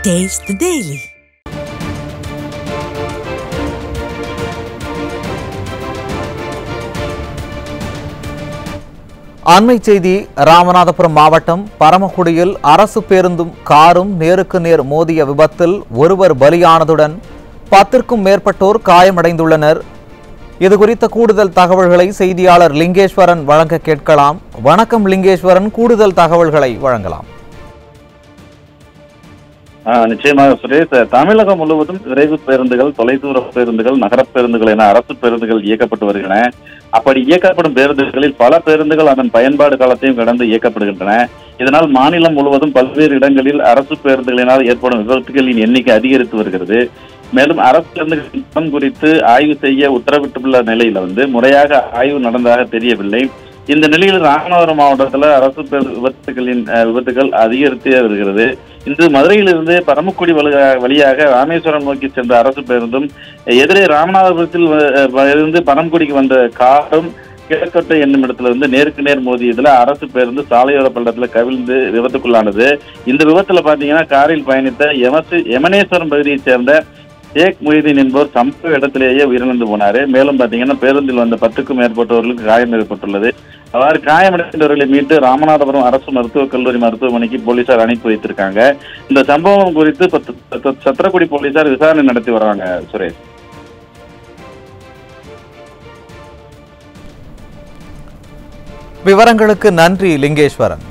Taste the Daily. அண்மை செய்தி ராமநாதபுரம் மாவட்டம் பரமக்குடியில் அரசு பேருந்தும் காரும் நேருக்கு நேர் மோதிய விபத்தில் ஒருவர் பலியானதுடன் பத்திற்கும் மேற்பட்டோர் காயமடைந்துள்ளனர் இது குறித்த கூடுதல் தகவல்களை செய்தியாளர் லிங்கேஸ்வரன் வழங்க கேட்கலாம் வணக்கம் லிங்கேஸ்வரன் கூடுதல் தகவல்களை வழங்கலாம் ஆ, நிச்சயமாக சுரேஷ் தமிழகம் முழுவதும் விரைவு பேருந்துகள் தொலைதூர பேருந்துகள் நகர பேருந்துகள் என அரசு பேருந்துகள் இயக்கப்பட்டு வருகின்றன அப்படி இயக்கப்படும் பேருந்துகளில் பல பேருந்துகள் அதன் பயன்பாடு காலத்தையும் கடந்து இயக்கப்படுகின்றன இதனால் மாநிலம் முழுவதும் பல்வேறு இடங்களில் அரசு பேருந்துகளினால் ஏற்படும் விபத்துகளின் எண்ணிக்கை அதிகரித்து வருகிறது மேலும் அரசு பேருந்துகளின் திட்டம் குறித்து ஆய்வு செய்ய உத்தரவிட்டுள்ள நிலையில வந்து முறையாக ஆய்வு நடந்ததாக தெரியவில்லை இந்த நிலையில் ராமநாதபுரம் மாவட்டத்தில் அரசு பேருந்து விபத்துகளின் அஹ், விபத்துகள் அதிகரித்தே வருகிறது இன்று மதுரையிலிருந்து பரமக்குடி வழியா- வழியாக ராமேஸ்வரம் நோக்கி சென்ற அரசு பேருந்தும் எதிரே ராமநாதபுரத்தில் வ- இருந்து பரமக்குடிக்கு வந்த காரும் கிழக்கொட்டை என்னும் இடத்துல இருந்து நேருக்கு நேர் மோதியதுல அரசு பேருந்து சாலையோர பள்ளத்துல கவிழ்ந்து விபத்துக்குள்ளானது இந்த விபத்துல பாத்தீங்கன்னா காரில் பயணித்த எமசி எமனேஸ்வரம் பகுதியைச் சேர்ந்த ஷேக் முஹிதீன் என்பவர் சம்பவ இடத்திலேயே உயிரிழந்து போனாரு மேலும் பாத்தீங்கன்னா பேருந்தில் வந்த பத்துக்கும் மேற்பட்டவர்களுக்கு காயம் ஏற்பட்டுள்ளது அவ்வாறு காயமடைந்தவர்களை மீட்டு ராமநாதபுரம் அரசு மருத்துவக் கல்லூரி மருத்துவமனைக்கு போலீசார் அனுப்பி வைத்திருக்காங்க இந்த சம்பவம் குறித்து பத்து- பத்து- சத்திரக்குடி போலீசார் விசாரணை நடத்தி வர்றாங்க சுரேஷ் விவரங்களுக்கு நன்றி லிங்கேஸ்வரன்